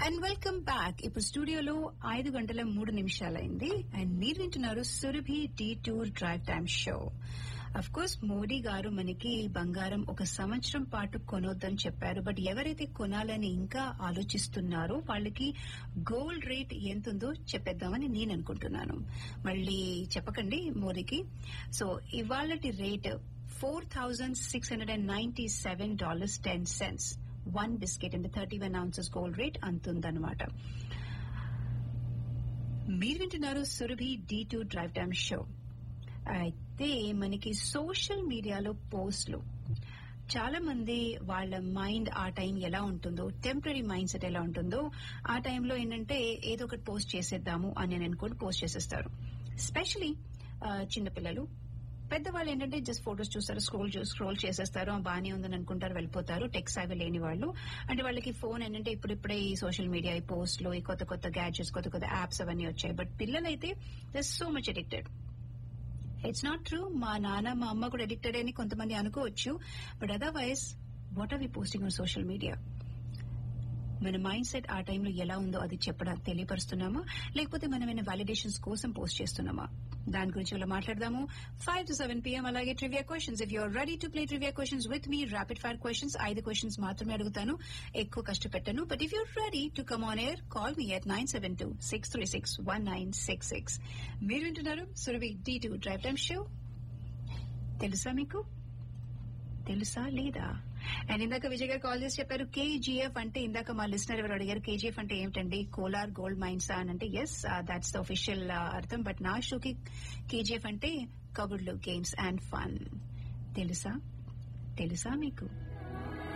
and welcome back ఇప్పుడు స్టూడియోలో ఐదు గంటల మూడు నిమిషాలైంది అండ్ మీరు వింటున్నారు Surabhi T tour drive time show of course Modi garu మనకి బంగారం ఒక సంవత్సరం పాటు కొనొద్దని చెప్పారు బట్ ఎవరైతే కొనాలని ఇంకా ఆలోచిస్తున్నారో వాళ్ళకి గోల్డ్ రేట్ ఎంతుందో చెప్పేద్దామని నేను అనుకుంటున్నాను మళ్ళీ చెప్పకండి మోడీకి సో ఇవాళటి rate four thousand six hundred and ninety seven dollars ten cents one biscuit అంటే thirty one ounces gold rate అంతుందన్నమాట మీరు వింటున్నారు Surabhi D two drive time show అయితే మనకి సోషల్ మీడియాలో పోస్ట్లు చాలా మంది వాళ్ళ మైండ్ ఆ టైం ఎలా ఉంటుందో టెంపరీ మైండ్ సెట్ ఎలా ఉంటుందో ఆ టైంలో ఏంటంటే ఏదో ఒకటి పోస్ట్ చేసేద్దాము అని నేను అనుకోని పోస్ట్ చేసేస్తారు స్పెషలీ చిన్నపిల్లలు పెద్దవాళ్ళు ఏంటంటే జస్ట్ ఫొటోస్ చూస్తారు స్క్రోల్ స్క్రోల్ చేసేస్తారు "ఆ, బానే ఉందని అనుకుంటారు వెళ్ళిపోతారు టెక్స్ అవి లేని వాళ్ళు అంటే వాళ్ళకి ఫోన్ ఏంటంటే ఇప్పుడిప్పుడే ఈ సోషల్ మీడియా ఈ పోస్ట్లు ఈ కొత్త కొత్త గ్యాడ్జెట్స్ కొత్త కొత్త యాప్స్ అవన్నీ వచ్చాయి బట్ పిల్లలైతే the so much addicted it's not true మా నాన్న మా అమ్మ కూడా అడిక్టెడ్ అని కొంతమంది అనుకోవచ్చు but otherwise what are we posting on social media మన మైండ్ సెట్ ఆ టైంలో ఎలా ఉందో అది చెప్పడం తెలియపరుస్తున్నామా లేకపోతే మనం ఏమైనా వాలిడేషన్స్ కోసం పోస్ట్ చేస్తున్నామా దాని గురించి ఇలా మాట్లాడదాము ఫైవ్ టు సెవెన్ పిఎం అలాగే trivia questions if you're ready to play trivia questions with me rapid fire questions ఐదు క్వశ్చన్స్ మాత్రమే అడుగుతాను ఎక్కువ కష్టపెట్టను but if you're ready to come on air call me at nine seven two six three six one nine six six మీరు వింటున్నారు Suravi D two drive time show తెలుసా మీకు తెలుసా లేదా అండ్ ఇందాక విజయ్ గారు కాల్ చేసి చెప్పారు కేజీఎఫ్ అంటే ఇందాక మా లిస్నర్ ఎవరు అడిగారు కేజీఎఫ్ అంటే ఏమిటండి కోలార్ గోల్డ్ మైన్స్ అని అంటే ఎస్ దాట్స్ ద ఒఫిషియల్ అర్థం బట్ నా షోకి కేజీఎఫ్ అంటే కబుర్లు గేమ్స్ అండ్ ఫన్ తెలుసా తెలుసా మీకు